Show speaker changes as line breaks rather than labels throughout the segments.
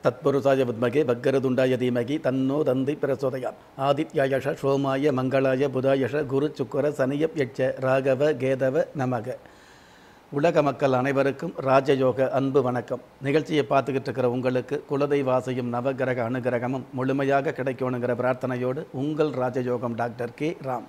தத்புருஷாய வித்மகே பக்கரதுண்டாய தீமகி தன்னோ தந்தி பிரசோதயாத் ஆதித்யாயஷ சோமாய மங்களாய புதாயஷ குரு சுக்கர சனியப் யட்ச ராகவ கேதவ நமக உலக மக்கள் அனைவருக்கும் ராஜயோக அன்பு வணக்கம் நிகழ்ச்சியை பார்த்துக்கிட்டு இருக்கிற உங்களுக்கு குலதெய்வாசையும் நவகிரக அனுகிரகமும் முழுமையாக கிடைக்கணுங்கிற பிரார்த்தனையோடு உங்கள் ராஜயோகம் டாக்டர் கே ராம்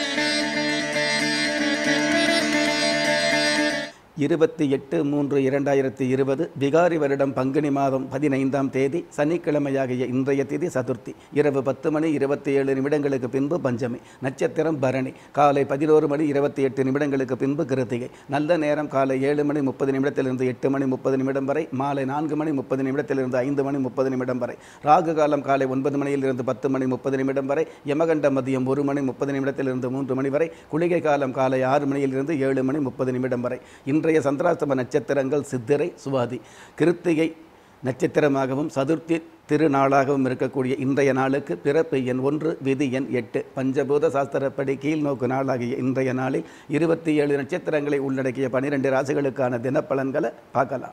இருபத்தி எட்டு மூன்று இரண்டாயிரத்தி இருபது விகாரி வருடம் பங்குனி மாதம் பதினைந்தாம் தேதி சனிக்கிழமையாகிய இன்றைய திதி சதுர்த்தி இரவு பத்து மணி இருபத்தி ஏழு நிமிடங்களுக்கு பின்பு பஞ்சமி நட்சத்திரம் பரணி காலை பதினோரு மணி இருபத்தி எட்டு நிமிடங்களுக்கு பின்பு கிருத்திகை நல்ல நேரம் காலை ஏழு மணி முப்பது நிமிடத்திலிருந்து எட்டு மணி முப்பது நிமிடம் வரை மாலை நான்கு மணி முப்பது நிமிடத்திலிருந்து ஐந்து மணி முப்பது நிமிடம் வரை ராகு காலம் காலை ஒன்பது மணியிலிருந்து பத்து மணி முப்பது நிமிடம் வரை யமகண்ட மதியம் ஒரு மணி முப்பது நிமிடத்திலிருந்து மூன்று மணி வரை குளிகை காலம் காலை ஆறு மணியிலிருந்து ஏழு மணி முப்பது நிமிடம் வரை இன்றைய சந்திராஷ்டம நட்சத்திரங்கள் சித்திரை சுவாதி கிருத்திகை நட்சத்திரமாகவும் சதுர்த்தி திருநாளாகவும் இருக்கக்கூடிய இன்றைய நாளுக்கு பிறப்பு எண் ஒன்று விதி எண் எட்டு பஞ்சபூத சாஸ்திரப்படி கீழ்நோக்கு நாளாகிய இன்றைய நாளில் இருபத்தி ஏழு நட்சத்திரங்களை உள்ளடக்கிய பனிரெண்டு ராசிகளுக்கான தினப்பலன்களை பார்க்கலாம்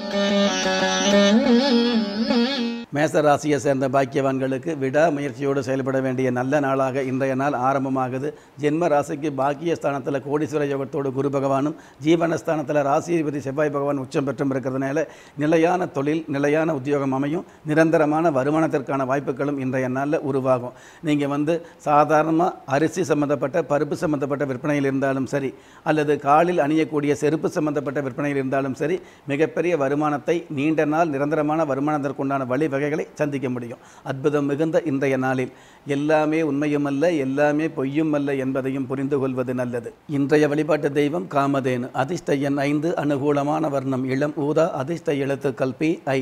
மேச ராசியை சேர்ந்த பாக்கியவான்களுக்கு விடாமுயற்சியோடு செயல்பட வேண்டிய நல்ல நாளாக இன்றைய நாள் ஆரம்பமாகுது ஜென்ம ராசிக்கு பாக்கியஸ்தானத்தில் கோடீஸ்வர யோகத்தோடு குரு பகவானும் ஜீவனஸ்தானத்தில் ராசிபதி செவ்வாய் பகவான் உச்சம் பெற்றும் இருக்கிறதுனால நிலையான தொழில் நிலையான உத்தியோகம் அமையும் நிரந்தரமான வருமானத்திற்கான வாய்ப்புகளும் இன்றைய நாளில் உருவாகும் நீங்கள் வந்து சாதாரணமாக அரிசி சம்மந்தப்பட்ட பருப்பு சம்மந்தப்பட்ட விற்பனையில் இருந்தாலும் சரி அல்லது காலில் அணியக்கூடிய செருப்பு சம்மந்தப்பட்ட விற்பனையில் இருந்தாலும் சரி மிகப்பெரிய வருமானத்தை நீண்ட நாள் நிரந்தரமான வருமானத்திற்குண்டான வழிவகைகளை சந்திக்க முடியும் அற்புதம் மிகுந்த இன்றைய நாளில் எல்லாமே உண்மையும் அல்ல எல்லாமே பொய்யும் அல்ல என்பதையும் புரிந்து கொள்வது நல்லது இன்றைய வழிபாட்டு தெய்வம் காமதேனு அதிர்ஷ்ட எண் ஐந்து அனுகூலமான வர்ணம் இளம் ஊதா அதிர்ஷ்ட எழுத்துக்கள் பி ஐ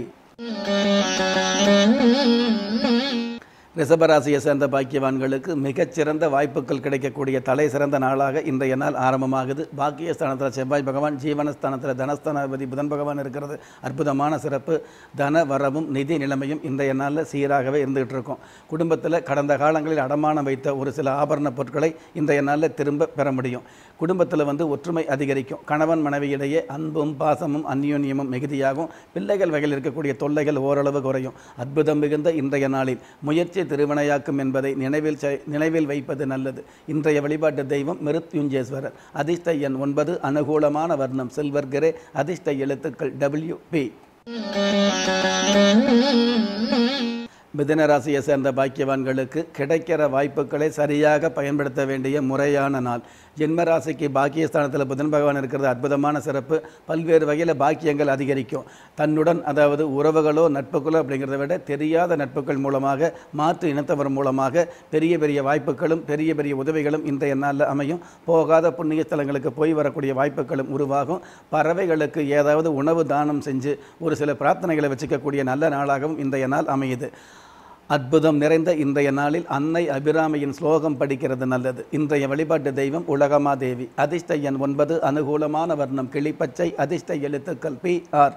ரிஷபராசியை சேர்ந்த பாக்கியவான்களுக்கு மிகச்சிறந்த வாய்ப்புகள் கிடைக்கக்கூடிய தலை சிறந்த நாளாக இன்றைய நாள் ஆரம்பமாகுது பாக்கியஸ்தானத்தில் செவ்வாய் பகவான் ஜீவனஸ்தானத்தில் தனஸ்தானாதிபதி புதன் பகவான் இருக்கிறது அற்புதமான சிறப்பு தன வரவும் நிதி நிலைமையும் இன்றைய நாளில் சீராகவே இருந்துகிட்டு இருக்கும் குடும்பத்தில் கடந்த காலங்களில் அடமானம் வைத்த ஒரு சில ஆபரண பொருட்களை இன்றைய நாளில் திரும்ப பெற முடியும் குடும்பத்தில் வந்து ஒற்றுமை அதிகரிக்கும் கணவன் மனைவியிடையே அன்பும் பாசமும் அந்யோன்யமும் மிகுதியாகும் பிள்ளைகள் வகையில் இருக்கக்கூடிய தொல்லைகள் ஓரளவு குறையும் அற்புதம் மிகுந்த இன்றைய நாளில் முயற்சி திருவினையாக்கும் என்பதை நினைவில் செய்- நினைவில் வைப்பது நல்லது இன்றைய வழிபாட்டு தெய்வம் மிருத்யுஞ்சேஸ்வரர் அதிர்ஷ்ட எண் ஒன்பது அனுகூலமான வர்ணம் சில்வர் கிரே அதிர்ஷ்ட எழுத்துக்கள் டபிள்யூ பி மிதுன ராசியை சேர்ந்த பாக்கியவான்களுக்கு கிடைக்கிற வாய்ப்புகளை சரியாக பயன்படுத்த வேண்டிய முறையான நாள் ஜென்ம ராசிக்கு பாக்கியஸ்தானத்தில் புதன் பகவான் இருக்கிறது அற்புதமான சிறப்பு பல்வேறு வகையில் பாக்கியங்கள் அதிகரிக்கும் தன்னுடன் அதாவது உறவுகளோ நட்புகளோ அப்படிங்கிறத விட தெரியாத நட்புகள் மூலமாக மாற்று இனத்தவர் மூலமாக பெரிய பெரிய வாய்ப்புகளும் பெரிய பெரிய உதவிகளும் இன்றைய நாளில் அமையும் போகாத புண்ணிய ஸ்தலங்களுக்கு போய் வரக்கூடிய வாய்ப்புகளும் உருவாகும் பறவைகளுக்கு ஏதாவது உணவு தானம் செஞ்சு ஒரு சில பிரார்த்தனைகளை வச்சுக்கக்கூடிய நல்ல நாளாகவும் இன்றைய நாள் அமையுது அற்புதம் நிறைந்த இன்றைய நாளில் அன்னை அபிராமியின் ஸ்லோகம் படிக்கிறது நல்லது இன்றைய வழிபாட்டு தெய்வம் உலகமாதேவி அதிர்ஷ்ட எண் ஒன்பது அனுகூலமான வர்ணம் கிளிப்பச்சை அதிர்ஷ்ட எழுத்துக்கள் பி ஆர்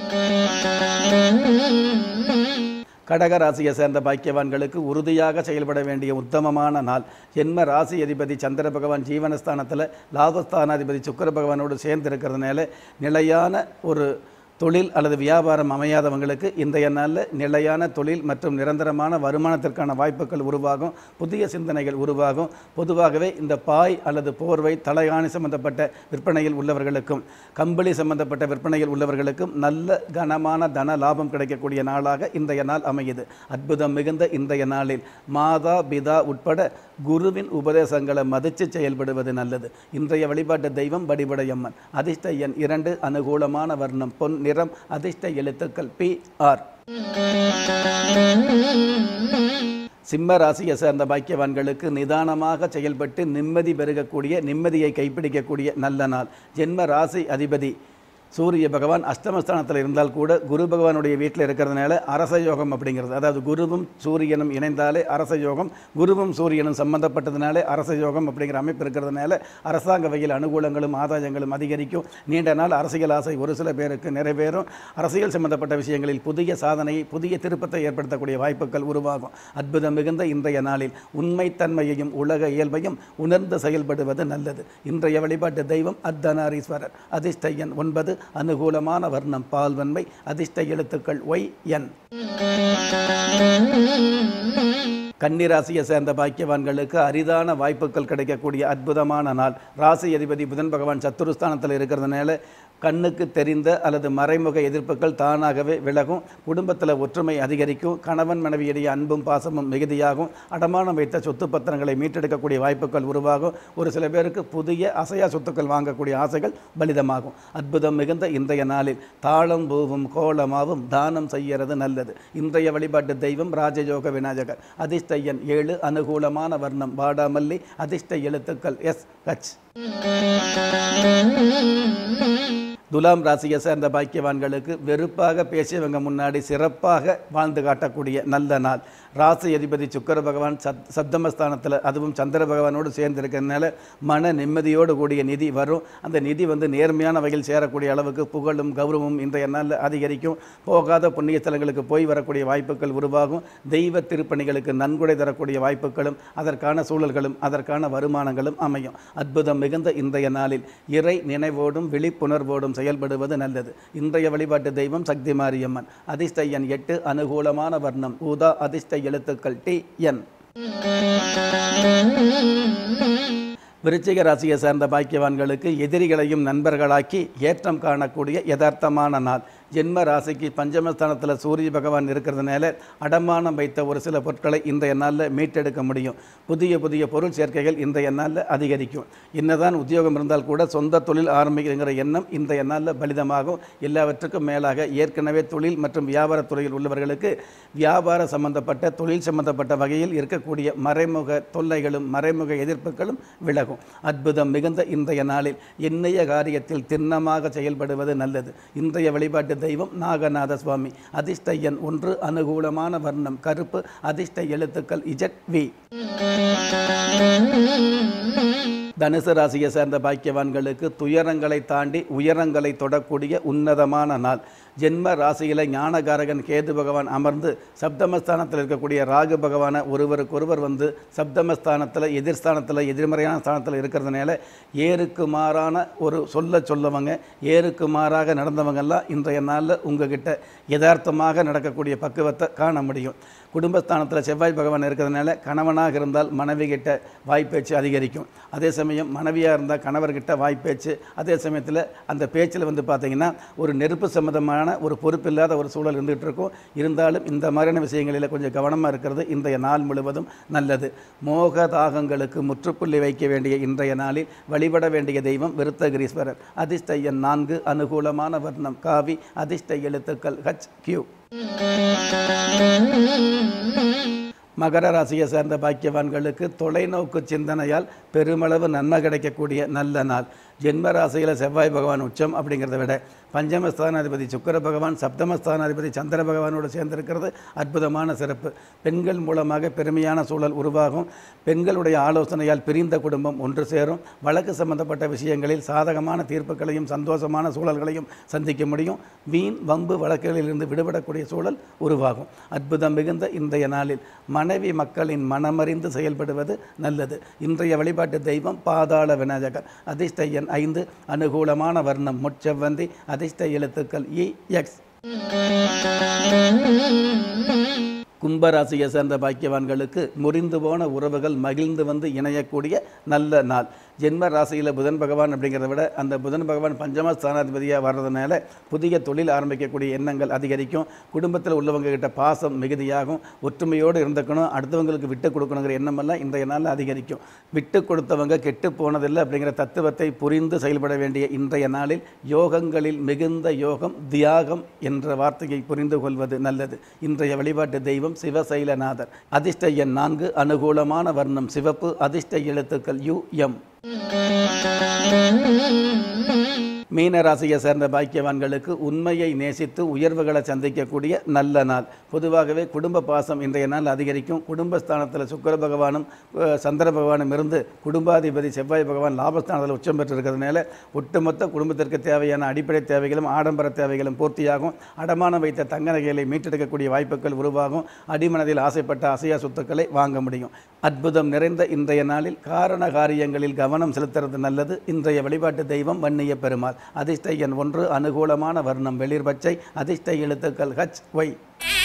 கடக ராசியை சேர்ந்த பாக்கியவான்களுக்கு உறுதியாக செயல்பட வேண்டிய உத்தமமான நாள் ஜென்ம ராசி அதிபதி சந்திர பகவான் ஜீவனஸ்தானத்தில் லாபஸ்தானாதிபதி சுக்கிர பகவானோடு சேர்ந்து இருக்கிறதுனால நிலையான ஒரு தொழில் அல்லது வியாபாரம் அமையாதவங்களுக்கு இன்றைய நாளில் நிலையான தொழில் மற்றும் நிரந்தரமான வருமானத்திற்கான வாய்ப்புகள் உருவாகும் புதிய சிந்தனைகள் உருவாகும் பொதுவாகவே இந்த பாய் அல்லது போர்வை தலைகாணி சம்பந்தப்பட்ட விற்பனையில் உள்ளவர்களுக்கும் கம்பளி சம்பந்தப்பட்ட விற்பனையில் உள்ளவர்களுக்கும் நல்ல கனமான தன லாபம் கிடைக்கக்கூடிய நாளாக இன்றைய நாள் அமையுது அற்புதம் மிகுந்த இன்றைய நாளில் மாதா பிதா உட்பட குருவின் உபதேசங்களை மதித்து செயல்படுவது நல்லது இன்றைய வழிபாட்டு தெய்வம் வடிபடையம்மன் அதிர்ஷ்ட எண் இரண்டு அனுகூலமான வர்ணம் பொன் நிறம் அதிர்ஷ்ட எழுத்துக்கள் பி ஆர் சிம்ம ராசியை சேர்ந்த பாக்கியவான்களுக்கு நிதானமாக செயல்பட்டு நிம்மதி பெருகக்கூடிய நிம்மதியை கைப்பிடிக்கக்கூடிய நல்ல நாள் ஜென்ம ராசி அதிபதி சூரிய பகவான் அஷ்டமஸ்தானத்தில் இருந்தால் கூட குரு பகவானுடைய வீட்டில் இருக்கிறதுனால அரச யோகம் அப்படிங்கிறது அதாவது குருவும் சூரியனும் இணைந்தாலே அரச யோகம் குருவும் சூரியனும் சம்பந்தப்பட்டதுனாலே அரச யோகம் அப்படிங்கிற அமைப்பு இருக்கிறதுனால அரசாங்க வகையில் அனுகூலங்களும் ஆதாயங்களும் அதிகரிக்கும் நீண்ட நாள் அரசியல் ஆசை ஒரு சில பேருக்கு நிறைவேறும் அரசியல் சம்பந்தப்பட்ட விஷயங்களில் புதிய சாதனையை புதிய திருப்பத்தை ஏற்படுத்தக்கூடிய வாய்ப்புகள் உருவாகும் அற்புதம் மிகுந்த இன்றைய நாளில் உண்மைத்தன்மையையும் உலக இயல்பையும் உணர்ந்து செயல்படுவது நல்லது இன்றைய வழிபாட்டு தெய்வம் அர்த்தநாரீஸ்வரர் அதிர்ஷ்ட எண் ஒன்பது அனுகூலமான வர்ணம் பால்வன்மை அதிர்ஷ்ட எழுத்துக்கள் ஒய் என் கன்னிராசியை சேர்ந்த பாக்கியவான்களுக்கு அரிதான வாய்ப்புகள் கிடைக்கக்கூடிய அற்புதமான நாள் ராசி அதிபதி புதன் பகவான் சத்துருஸ்தானத்தில் இருக்கிறதுனால கண்ணுக்கு தெரிந்த அல்லது மறைமுக எதிர்ப்புகள் தானாகவே விலகும் குடும்பத்தில் ஒற்றுமை அதிகரிக்கும் கணவன் மனைவியிடையே அன்பும் பாசமும் மிகுதியாகும் அடமானம் வைத்த சொத்து பத்திரங்களை மீட்டெடுக்கக்கூடிய வாய்ப்புகள் உருவாகும் ஒரு சில பேருக்கு புதிய அசையா சொத்துக்கள் வாங்கக்கூடிய ஆசைகள் பலிதமாகும் அற்புதம் மிகுந்த இன்றைய நாளில் தாளம் பூவும் கோலமாவும் தானம் செய்யறது நல்லது இன்றைய வழிபாட்டு தெய்வம் ராஜயோக விநாயகர் அதிர்ஷ்ட எண் ஏழு அனுகூலமான வர்ணம் வாடாமல்லி அதிர்ஷ்ட எழுத்துக்கள் எஸ் ஹச் துலாம் ராசியை சேர்ந்த பாக்கியவான்களுக்கு வெறுப்பாக பேசியவங்க முன்னாடி சிறப்பாக வாழ்ந்து காட்டக்கூடிய நல்ல நாள் ராசி அதிபதி சுக்கர பகவான் சத் சப்தமஸ்தானத்தில் அதுவும் சந்திர பகவானோடு சேர்ந்திருக்கிறதுனால மன நிம்மதியோடு கூடிய நிதி வரும் அந்த நிதி வந்து நேர்மையான வகையில் சேரக்கூடிய அளவுக்கு புகழும் கௌரவமும் இன்றைய நாளில் அதிகரிக்கும் போகாத புண்ணிய ஸ்தலங்களுக்கு போய் வரக்கூடிய வாய்ப்புகள் உருவாகும் தெய்வ திருப்பணிகளுக்கு நன்கொடை தரக்கூடிய வாய்ப்புகளும் அதற்கான சூழல்களும் அதற்கான வருமானங்களும் அமையும் அற்புதம் மிகுந்த இன்றைய நாளில் இறை நினைவோடும் விழிப்புணர்வோடும் செயல்படுவது நல்லது இன்றைய வழிபாட்டு தெய்வம் சக்தி மாரியம்மன் அதிர்ஷ்ட எண் எட்டு அனுகூலமான வர்ணம் ஊதா அதிர்ஷ்ட எழுத்துக்கள் டி என் விருச்சிக ராசியை சேர்ந்த பாக்கியவான்களுக்கு எதிரிகளையும் நண்பர்களாக்கி ஏற்றம் காணக்கூடிய யதார்த்தமான நாள் ஜென்ம ராசிக்கு பஞ்சமஸ்தானத்தில் சூரிய பகவான் இருக்கிறதுனால அடமானம் வைத்த ஒரு சில பொருட்களை இன்றைய நாளில் மீட்டெடுக்க முடியும் புதிய புதிய பொருள் சேர்க்கைகள் இன்றைய நாளில் அதிகரிக்கும் என்னதான் உத்தியோகம் இருந்தால் கூட சொந்த தொழில் ஆரம்பிக்கிறங்கிற எண்ணம் இன்றைய நாளில் பலிதமாகும் எல்லாவற்றுக்கும் மேலாக ஏற்கனவே தொழில் மற்றும் வியாபாரத் துறையில் உள்ளவர்களுக்கு வியாபார சம்பந்தப்பட்ட தொழில் சம்பந்தப்பட்ட வகையில் இருக்கக்கூடிய மறைமுக தொல்லைகளும் மறைமுக எதிர்ப்புகளும் விலகும் அற்புதம் மிகுந்த இன்றைய நாளில் எண்ணைய காரியத்தில் திண்ணமாக செயல்படுவது நல்லது இன்றைய வழிபாட்டு தெய்வம் நாகநாத சுவாமி அதிர்ஷ்ட எண் ஒன்று அனுகூலமான வர்ணம் கருப்பு அதிர்ஷ்ட எழுத்துக்கள் இஜட் வி தனுசு ராசியை சேர்ந்த பாக்கியவான்களுக்கு துயரங்களை தாண்டி உயரங்களை தொடக்கூடிய உன்னதமான நாள் ஜென்ம ராசியில் ஞானகாரகன் கேது பகவான் அமர்ந்து சப்தமஸ்தானத்தில் இருக்கக்கூடிய ராகு பகவானை ஒருவருக்கொருவர் வந்து சப்தமஸ்தானத்தில் எதிர்ஸ்தானத்தில் எதிர்மறையான ஸ்தானத்தில் இருக்கிறதுனால ஏருக்கு மாறான ஒரு சொல்ல சொல்லவங்க ஏருக்கு மாறாக நடந்தவங்கெல்லாம் இன்றைய நாளில் உங்ககிட்ட யதார்த்தமாக நடக்கக்கூடிய பக்குவத்தை காண முடியும் குடும்பஸ்தானத்தில் செவ்வாய் பகவான் இருக்கிறதுனால கணவனாக இருந்தால் மனைவி கிட்ட வாய்ப்பேச்சு அதிகரிக்கும் அதே சமயம் மனைவியாக இருந்தால் கணவர்கிட்ட வாய்ப்பேச்சு அதே சமயத்தில் அந்த பேச்சில் வந்து பார்த்திங்கன்னா ஒரு நெருப்பு சம்மந்தமான ஒரு பொறுப்பில்லாத ஒரு சூழல் இருந்துகிட்டு இருக்கும் இருந்தாலும் இந்த மாதிரியான விஷயங்களில் கொஞ்சம் கவனமாக இருக்கிறது இன்றைய நாள் முழுவதும் நல்லது மோக தாகங்களுக்கு முற்றுப்புள்ளி வைக்க வேண்டிய இன்றைய நாளில் வழிபட வேண்டிய தெய்வம் விருத்தகிரீஸ்வரர் அதிர்ஷ்ட எண் நான்கு அனுகூலமான வர்ணம் காவி அதிர்ஷ்ட எழுத்துக்கள் ஹச் கியூ மகர ராசியை சேர்ந்த பாக்கியவான்களுக்கு தொலைநோக்கு சிந்தனையால் பெருமளவு நன்மை கிடைக்கக்கூடிய நல்ல நாள் ஜென்ம ராசியில் செவ்வாய் பகவான் உச்சம் அப்படிங்கிறத விட பஞ்சமஸ்தானாதிபதி சுக்கர பகவான் சப்தமஸ்தானாதிபதி சந்திர பகவானோடு சேர்ந்திருக்கிறது அற்புதமான சிறப்பு பெண்கள் மூலமாக பெருமையான சூழல் உருவாகும் பெண்களுடைய ஆலோசனையால் பிரிந்த குடும்பம் ஒன்று சேரும் வழக்கு சம்பந்தப்பட்ட விஷயங்களில் சாதகமான தீர்ப்புகளையும் சந்தோஷமான சூழல்களையும் சந்திக்க முடியும் வீண் வம்பு வழக்குகளிலிருந்து விடுபடக்கூடிய சூழல் உருவாகும் அற்புதம் மிகுந்த இன்றைய நாளில் மனைவி மக்களின் மனமறிந்து செயல்படுவது நல்லது இன்றைய வழிபாட்டு தெய்வம் பாதாள விநாயகர் அதிர்ஷ்ட எண் ஐந்து அனுகூலமான வர்ணம் முச்செவ்வந்தி அதிர்ஷ்ட எழுத்துக்கள் இ எக்ஸ் கும்பராசியை சேர்ந்த பாக்கியவான்களுக்கு முறிந்து போன உறவுகள் மகிழ்ந்து வந்து இணையக்கூடிய நல்ல நாள் ஜென்ம ராசியில் புதன் பகவான் அப்படிங்கிறத விட அந்த புதன் பகவான் பஞ்சம ஸ்தானாதிபதியாக வர்றதுனால புதிய தொழில் ஆரம்பிக்கக்கூடிய எண்ணங்கள் அதிகரிக்கும் குடும்பத்தில் உள்ளவங்க கிட்ட பாசம் மிகுதியாகும் ஒற்றுமையோடு இருந்துக்கணும் அடுத்தவங்களுக்கு விட்டு கொடுக்கணுங்கிற எண்ணமெல்லாம் இன்றைய நாளில் அதிகரிக்கும் விட்டு கொடுத்தவங்க கெட்டு போனதில்லை அப்படிங்கிற தத்துவத்தை புரிந்து செயல்பட வேண்டிய இன்றைய நாளில் யோகங்களில் மிகுந்த யோகம் தியாகம் என்ற வார்த்தையை புரிந்து கொள்வது நல்லது இன்றைய வழிபாட்டு தெய்வம் சிவசைலநாதர் அதிர்ஷ்ட எண் நான்கு அனுகூலமான வர்ணம் சிவப்பு அதிர்ஷ்ட எழுத்துக்கள் யு எம் மீன ராசியை சேர்ந்த பாக்கியவான்களுக்கு உண்மையை நேசித்து உயர்வுகளை சந்திக்கக்கூடிய நல்ல நாள் பொதுவாகவே குடும்ப பாசம் இன்றைய நாள் அதிகரிக்கும் குடும்பஸ்தானத்தில் சுக்கர பகவானும் அஹ், சந்திர பகவானும் இருந்து குடும்பாதிபதி செவ்வாய் பகவான் லாபஸ்தானத்தில் உச்சம் பெற்றிருக்கிறதுனால ஒட்டுமொத்த குடும்பத்திற்கு தேவையான அடிப்படை தேவைகளும் ஆடம்பர தேவைகளும் பூர்த்தியாகும் அடமானம் வைத்த தங்க நகைகளை மீட்டெடுக்கக்கூடிய வாய்ப்புகள் உருவாகும் அடிமனதில் ஆசைப்பட்ட அசையா சொத்துக்களை வாங்க முடியும் அற்புதம் நிறைந்த இன்றைய நாளில் காரண காரியங்களில் கவனம் செலுத்துறது நல்லது இன்றைய வழிபாட்டு தெய்வம் வன்னிய பெருமாள் அதிர்ஷ்ட எண் ஒன்று அனுகூலமான வர்ணம் வெளிர் பச்சை அதிர்ஷ்ட எழுத்துக்கள் ஹச் ஒய்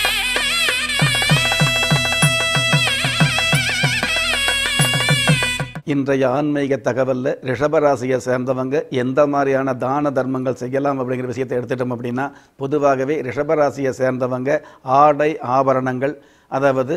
இன்றைய ஆன்மீக தகவலில் ரிஷபராசியை சேர்ந்தவங்க எந்த மாதிரியான தான தர்மங்கள் செய்யலாம் அப்படிங்கிற விஷயத்தை எடுத்துட்டோம் அப்படின்னா பொதுவாகவே ரிஷபராசியை சேர்ந்தவங்க ஆடை ஆபரணங்கள் அதாவது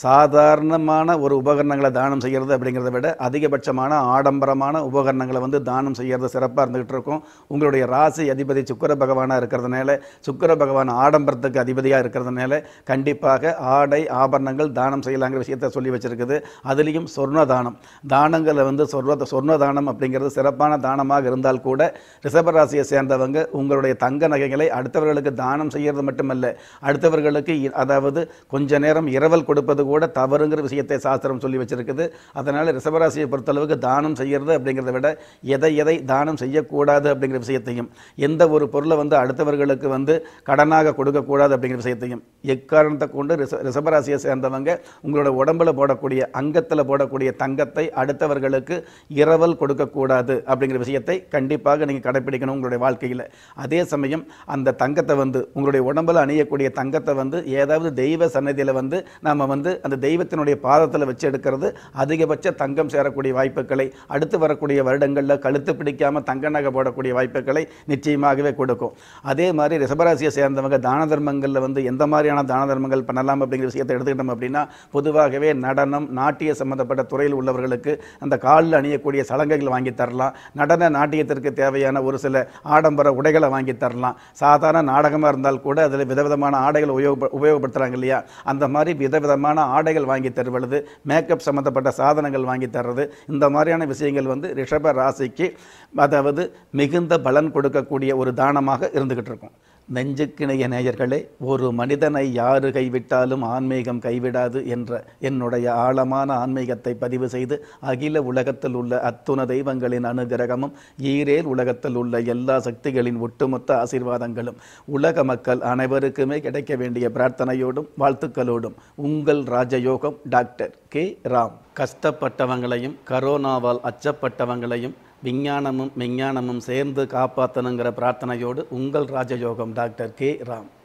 சாதாரணமான ஒரு உபகரணங்களை தானம் செய்கிறது அப்படிங்கிறத விட அதிகபட்சமான ஆடம்பரமான உபகரணங்களை வந்து தானம் செய்கிறது சிறப்பாக இருந்துகிட்டு இருக்கும் உங்களுடைய ராசி அதிபதி சுக்கர பகவானாக இருக்கிறதுனால சுக்கர பகவான் ஆடம்பரத்துக்கு அதிபதியாக இருக்கிறதுனால கண்டிப்பாக ஆடை ஆபரணங்கள் தானம் செய்யலாங்கிற விஷயத்தை சொல்லி வச்சிருக்குது அதுலேயும் சொர்ண தானம் தானங்களை வந்து சொர்ண சொர்ண தானம் அப்படிங்கிறது சிறப்பான தானமாக இருந்தால் கூட ரிஷபராசியை சேர்ந்தவங்க உங்களுடைய தங்க நகைகளை அடுத்தவர்களுக்கு தானம் செய்கிறது மட்டுமல்ல அடுத்தவர்களுக்கு இ- அதாவது கொஞ்ச நேரம் இரவல் கொடுப்பது கூட தவறுங்கிற விஷயத்தை சாஸ்திரம் சொல்லி வச்சிருக்குது அதனால் ரிஷபராசியை பொறுத்தளவுக்கு தானம் செய்கிறது அப்படிங்கிறத விட எதை எதை தானம் செய்யக்கூடாது அப்படிங்கிற விஷயத்தையும் எந்த ஒரு பொருளை வந்து அடுத்தவர்களுக்கு வந்து கடனாக கொடுக்கக்கூடாது அப்படிங்கிற விஷயத்தையும் எக்காரணத்தை கொண்டு ரிஷ ரிஷபராசியை சேர்ந்தவங்க உங்களோட உடம்புல போடக்கூடிய அங்கத்தில் போடக்கூடிய தங்கத்தை அடுத்தவர்களுக்கு இரவல் கொடுக்கக்கூடாது அப்படிங்கிற விஷயத்தை கண்டிப்பாக நீங்கள் கடைப்பிடிக்கணும் உங்களுடைய வாழ்க்கையில் அதே சமயம் அந்த தங்கத்தை வந்து உங்களுடைய உடம்புல அணியக்கூடிய தங்கத்தை வந்து ஏதாவது தெய்வ சன்னதியில் வந்து நம்ம வந்து அந்த தெய்வத்தினுடைய பாதத்தில் வச்சு எடுக்கிறது அதிகபட்ச தங்கம் சேரக்கூடிய வாய்ப்புகளை அடுத்து வரக்கூடிய வருடங்களில் கழுத்து பிடிக்காமல் தங்க நகை போடக்கூடிய வாய்ப்புகளை நிச்சயமாகவே கொடுக்கும் அதே மாதிரி ரிஷபராசியை சேர்ந்தவங்க தான தர்மங்களில் வந்து எந்த மாதிரியான தான தர்மங்கள் பண்ணலாம் அப்படிங்கிற விஷயத்தை எடுத்துக்கிட்டோம் அப்படின்னா பொதுவாகவே நடனம் நாட்டிய சம்பந்தப்பட்ட துறையில் உள்ளவர்களுக்கு அந்த காலில் அணியக்கூடிய சலங்கைகள் வாங்கி தரலாம் நடன நாட்டியத்திற்கு தேவையான ஒரு சில ஆடம்பர உடைகளை வாங்கி தரலாம் சாதாரண நாடகமாக இருந்தால் கூட அதில் விதவிதமான ஆடைகள் உபயோக உபயோகப்படுத்துகிறாங்க இல்லையா அந்த மாதிரி விதவிதமான ஆடைகள் வாங்கி தருவது மேக்கப் சம்மந்தப்பட்ட சாதனங்கள் வாங்கி தர்றது இந்த மாதிரியான விஷயங்கள் வந்து ரிஷப ராசிக்கு அதாவது மிகுந்த பலன் கொடுக்கக்கூடிய ஒரு தானமாக இருந்துகிட்டு இருக்கும் நெஞ்சுக்கிணைய நேயர்களே ஒரு மனிதனை யாரு கைவிட்டாலும் ஆன்மீகம் கைவிடாது என்ற என்னுடைய ஆழமான ஆன்மீகத்தை பதிவு செய்து அகில உலகத்தில் உள்ள அத்துண தெய்வங்களின் அனுகிரகமும் ஈரேல் உலகத்தில் உள்ள எல்லா சக்திகளின் ஒட்டுமொத்த ஆசீர்வாதங்களும் உலக மக்கள் அனைவருக்குமே கிடைக்க வேண்டிய பிரார்த்தனையோடும் வாழ்த்துக்களோடும் உங்கள் ராஜயோகம் டாக்டர் கே ராம் கஷ்டப்பட்டவங்களையும் கரோனாவால் அச்சப்பட்டவங்களையும் விஞ்ஞானமும் விஞ்ஞானமும் சேர்ந்து காப்பாற்றணுங்கிற பிரார்த்தனையோடு உங்கள் ராஜயோகம் டாக்டர் கே ராம்